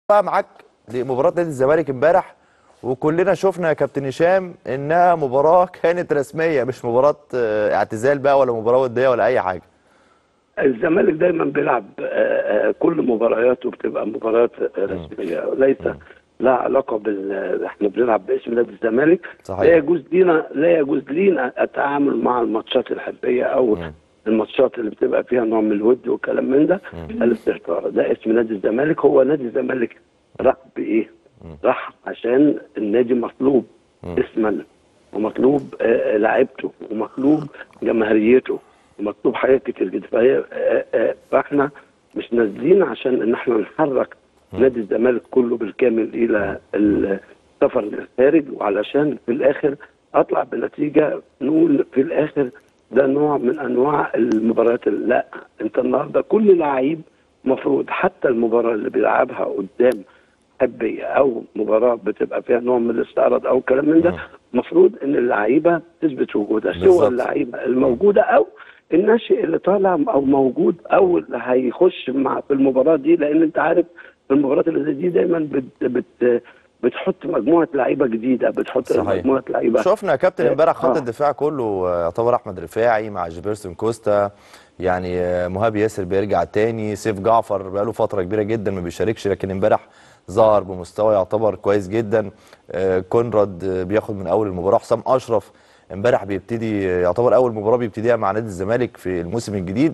بقى معاك لمباراه نادي الزمالك امبارح وكلنا شفنا يا كابتن هشام انها مباراه كانت رسميه مش مباراه آه، اعتزال بقى ولا مباراه وديه ولا اي حاجه الزمالك دايما بيلعب آه، آه، كل مبارياته بتبقى مباريات آه، رسميه ليس لا علاقه بال احنا بنلعب باسم نادي الزمالك صحيح. لا يجوز لينا لا يجوز لينا التعامل مع الماتشات الحربيه او الماتشات اللي بتبقى فيها نوع من الود والكلام من ده الاستهتار ده اسم نادي الزمالك هو نادي الزمالك راح بايه؟ راح عشان النادي مطلوب اسما ومطلوب آه، لعيبته ومطلوب جماهيريته ومطلوب حاجات كتير جدا فهي آه، آه، فاحنا مش نازلين عشان ان احنا نحرك نادي الزمالك كله بالكامل الى السفر للخارج وعلشان في الاخر اطلع بنتيجه نقول في الاخر ده نوع من انواع المباريات اللي- لا انت النهارده كل لعيب مفروض حتى المباراه اللي بيلعبها قدام حبيه او مباراه بتبقى فيها نوع من الاستعراض او كلام من ده المفروض ان اللعيبه تثبت وجودها بالظبط. سواء اللعيبه الموجوده او الناشئ اللي طالع او موجود او اللي هيخش مع في المباراه دي لان انت عارف في المباريات اللي زي دي دايما بت بت بتحط مجموعه لعيبه جديده بتحط صحيح. مجموعه لعيبه شفنا يا كابتن امبارح خط آه. الدفاع كله آه، يعتبر احمد رفاعي مع جيبرسون كوستا يعني آه، مهاب ياسر بيرجع تاني سيف جعفر بقاله فتره كبيره جدا ما بيشاركش لكن امبارح ظهر بمستوى يعتبر كويس جدا آه، كونراد آه، بياخد من اول المباراه حسام اشرف امبارح بيبتدي آه، يعتبر اول مباراه بيبتديها مع نادي الزمالك في الموسم الجديد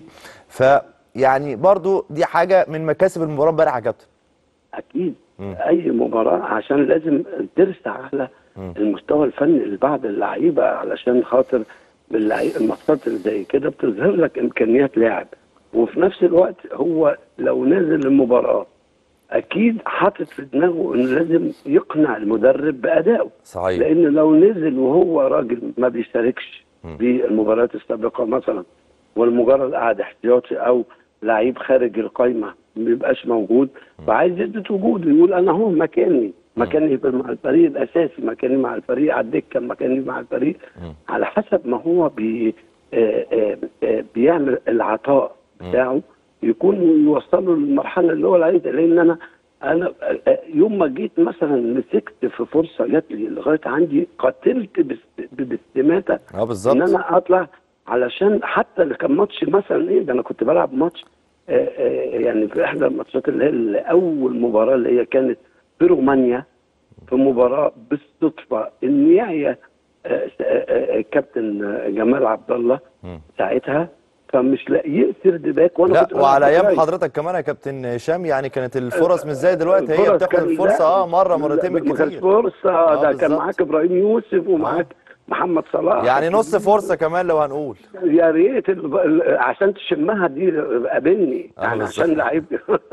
فيعني برضو دي حاجه من مكاسب المباراه امبارح يا كابتن اكيد اي مباراه عشان لازم ترسى على المستوى الفني اللي بعد اللعيبه علشان خاطر اللعي- الماتشات اللي زي كده بتظهر لك امكانيات لاعب وفي نفس الوقت هو لو نزل المباراه اكيد حاطط في دماغه انه لازم يقنع المدرب بادائه صحيح لان لو نزل وهو راجل ما بيشاركش في المباريات السابقه مثلا والمجرد قاعد احتياطي او لعيب خارج القايمه ما بيبقاش موجود فعايز يثبت وجوده يقول انا هو مكاني مكاني في- مع الفريق الاساسي مكاني مع الفريق على الدكه مكاني مع الفريق على حسب ما هو بي آه، آه، آه، بيعمل العطاء بتاعه يكون يوصله للمرحله اللي هو عايزها لان انا انا آه، يوم ما جيت مثلا مسكت في فرصه جات لي لغايه عندي قتلت باست- باستماته اه بالظبط ان انا اطلع علشان حتى اللي كان ماتش مثلا ايه ده انا كنت بلعب ماتش آه، آه، يعني في احدى الماتشات اللي هي اللي اول مباراه اللي هي كانت في رومانيا في مباراه بالصدفه ان يعيا آه، آه، آه، الكابتن آه، جمال عبد الله ساعتها فمش لاقيه سرد باك وانا لا كنت بلعب وعلى ايام دفاعي. حضرتك كمان يا كابتن هشام يعني كانت الفرص مش زي دلوقتي هي الفرص بتاخد كان- الفرصه لا، اه مره لا، مرتين ما كانش بالكتير فرصه آه، ده كان بالظبط. معاك ابراهيم يوسف ومعاك محمد صلاح يعني نص فرصه كمان لو هنقول يا ريت ال- ال- عشان تشمها دي قابلني آه، يعني بالظبط. عشان لعيب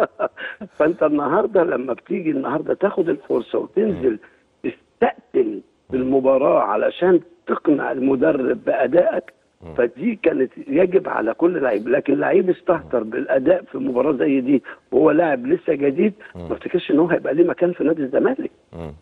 فانت النهارده لما بتيجي النهارده تاخد الفرصه وتنزل تستقتل المباراه علشان تقنع المدرب بادائك فدي كانت يجب على كل لعيب لكن لعيب استهتر بالاداء في مباراه زي دي وهو لاعب لسه جديد ما افتكرش ان هو هيبقى ليه مكان في نادي الزمالك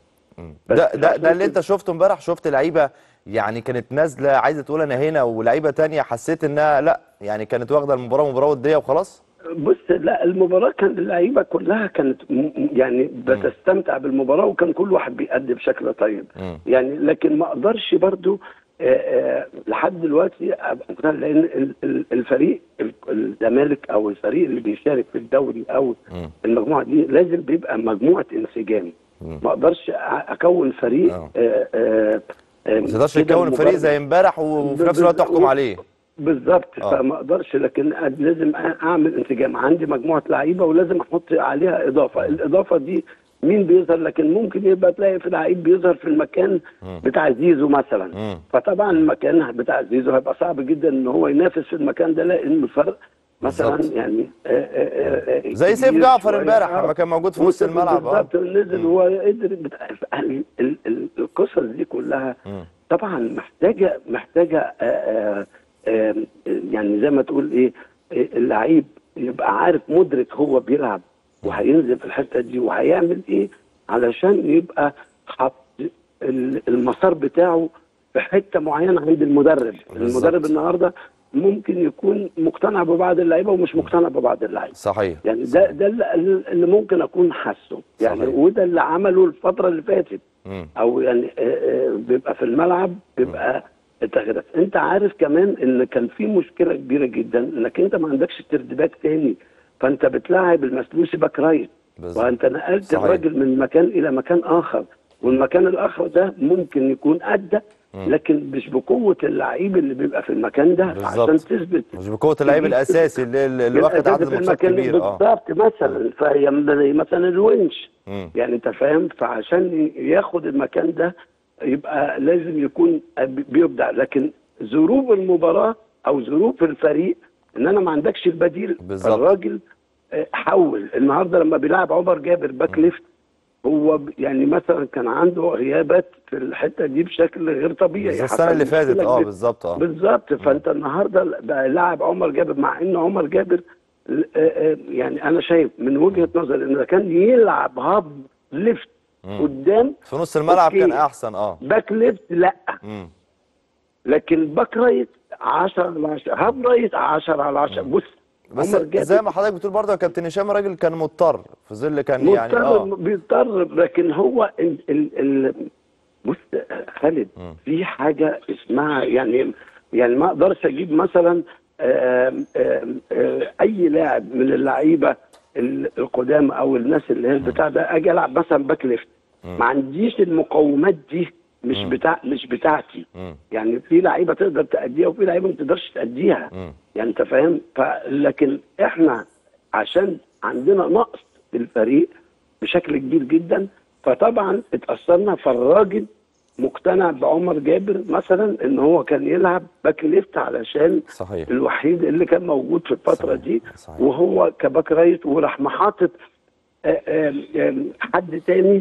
بس ده ده ده اللي عشان انت شفته امبارح شفت لعيبه يعني كانت نازله عايزه تقول انا هنا ولعيبه تانية حسيت انها لا يعني كانت واخده المباراه مباراه وديه وخلاص بص لا المباراة كان اللعيبة كلها كانت م- م- يعني بتستمتع بالمباراة وكان كل واحد بيأدي بشكل طيب مم. يعني لكن ما اقدرش برضو آه، آه، لحد دلوقتي أبقى مقتنع لان ال- ال- الفريق ال- الزمالك او الفريق اللي بيشارك في الدوري او مم. المجموعه دي لازم بيبقى مجموعه انسجام ما اقدرش أ- اكون فريق آه. آه، آه، آه، ما تقدرش كده تكون فريق مجرد- زي امبارح وفي نفس الوقت تحكم عليه بالظبط آه. فما اقدرش لكن لازم اعمل انسجام عندي مجموعه لعيبه ولازم احط عليها اضافه الاضافه دي مين بيظهر لكن ممكن يبقى تلاقي في لعيب بيظهر في المكان بتاع زيزو مثلا مم. فطبعا المكان بتاع زيزو هيبقى صعب جدا ان هو ينافس في المكان ده لان الفرق مثلا بالظبط. يعني آه، آه، آه، زي سيف كبير جعفر شوية. امبارح آه. لما كان موجود في نص الملعب اه بالظبط نزل هو قدر بتاع ال- ال- ال- القصص دي كلها مم. طبعا محتاجه محتاجه آه، آه، آه، يعني زي ما تقول ايه آه، اللعيب يبقى عارف مدرك هو بيلعب وهينزل في الحته دي وهيعمل ايه علشان يبقى حط ال- المسار بتاعه في حته معينه عند المدرب بالظبط. المدرب النهارده ممكن يكون مقتنع ببعض اللعيبه ومش مقتنع ببعض اللعيبه صحيح يعني ده ده اللي اللي ممكن اكون حاسه يعني صحيح. وده اللي عمله الفتره اللي فاتت مم. او يعني آه، آه، بيبقى في الملعب بيبقى تغييرات انت عارف كمان ان كان في مشكله كبيره جدا انك انت ما عندكش ترتيبات تاني فانت بتلاعب المسلوسي باك رايت بالظبط. وانت نقلت صحيح. الراجل من مكان الى مكان اخر والمكان الاخر ده ممكن يكون ادى لكن مش بقوه اللعيب اللي بيبقى في المكان ده بالظبط. عشان تثبت مش بقوه اللعيب تجيب- الاساسي اللي, اللي واخد الأساسي عدد في ماتشات المكان كبير اه بالظبط مثلا فهي مثلا الونش مم. يعني انت فاهم فعشان ياخد المكان ده يبقى لازم يكون بيبدع لكن ظروف المباراه او ظروف الفريق ان انا ما عندكش البديل بالظبط. الراجل آه، حول النهارده لما بيلعب عمر جابر باك ليفت هو ب- يعني مثلا كان عنده غيابات في الحته دي بشكل غير طبيعي بس السنه حصل اللي فاتت مشكلة اه كبيرة. بالظبط اه بالظبط فانت النهارده بقى لاعب عمر جابر مع ان عمر جابر آه، آه، يعني انا شايف من وجهه نظري ان كان يلعب هاب ليفت قدام في نص الملعب أوكي. كان احسن اه باك ليفت لا مم. لكن باك رايت 10 على 10 هاب رايت 10 10 على 10 بص بس عمر جابر زي ما حضرتك بتقول برضه يا كابتن هشام راجل كان مضطر في ظل كان يعني مضطر اه بيضطر لكن هو ال ال ال بص خالد في حاجه اسمها يعني يعني ما اقدرش اجيب مثلا آم، آم، آه، اي لاعب من اللعيبه ال- القدام او الناس اللي هي البتاع ده اجي العب مثلا باك ليفت ما عنديش المقومات دي مش بتاع مش بتاعتي مم. يعني في لعيبه تقدر تأديها وفي لعيبه ما تقدرش تأديها مم. يعني انت فاهم ف- لكن احنا عشان عندنا نقص في الفريق بشكل كبير جدا فطبعا اتأثرنا فالراجل مقتنع بعمر جابر مثلا ان هو كان يلعب باك ليفت علشان صحيح الوحيد اللي كان موجود في الفتره صحيح. دي صحيح. وهو كباك رايت وراح محاطط آه، آه، آه، حد تاني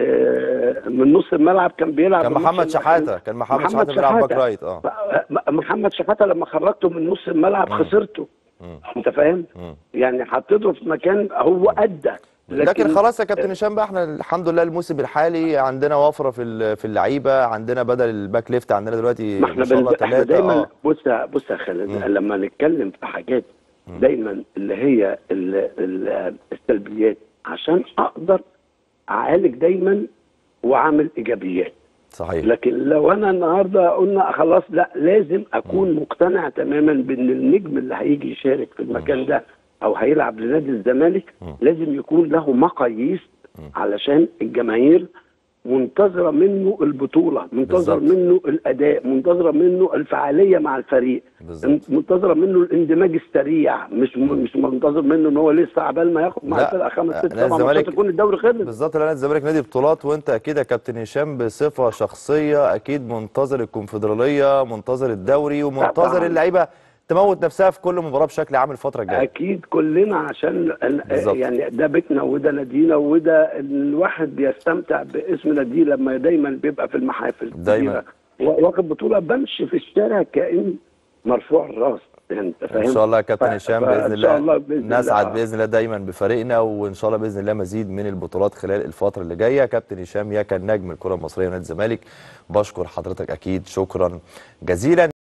آه، من نص الملعب كان بيلعب كان من نص محمد الملعب. شحاته كان محمد شحاته بيلعب باك رايت اه ف- محمد شحاته لما خرجته من نص الملعب خسرته انت فاهم مم. يعني حطيته في مكان هو ادى لكن خلاص يا كابتن هشام بقى احنا الحمد لله الموسم الحالي عندنا وفره في ال- في اللعيبه عندنا بدل الباك ليفت عندنا دلوقتي ما احنا ما شاء الله بن- احنا ثلاثه دايما اه بص يا- بص يا خالد لما نتكلم في حاجات دايما اللي هي ال- ال- السلبيات عشان اقدر اعالج دايما واعمل ايجابيات صحيح لكن لو انا النهارده قلنا خلاص لا لازم اكون مقتنع تماما بان النجم اللي هيجي يشارك في المكان ده او هيلعب لنادي الزمالك لازم يكون له مقاييس علشان الجماهير منتظره منه البطوله منتظره بالظبط. منه الاداء منتظره منه الفعاليه مع الفريق بالظبط. منتظره منه الاندماج السريع مش مش منتظر منه ان هو لسه عبال ما ياخد مع لا، الفرقه خمس ست نادي سبع الزمالك- ماتشات يكون الدوري خلص بالظبط لان الزمالك نادي بطولات وانت اكيد يا كابتن هشام بصفه شخصيه اكيد منتظر الكونفدراليه منتظر الدوري ومنتظر طبعاً. اللعيبه تموت نفسها في كل مباراه بشكل عام الفتره الجايه اكيد كلنا عشان ال- بالظبط. يعني ده بيتنا وده نادينا وده الواحد بيستمتع باسم ناديه لما دايما بيبقى في المحافل دايماً. الكبيرة. و- واخد بطوله بمشي في الشارع كأن مرفوع الراس انت فاهم ان شاء الله يا كابتن ف- هشام فإن باذن شاء الله, الله بإذن نسعد الله. باذن الله دايما بفريقنا وان شاء الله باذن الله مزيد من البطولات خلال الفتره اللي جايه كابتن هشام يا كان نجم الكره المصريه ونادي الزمالك بشكر حضرتك اكيد شكرا جزيلا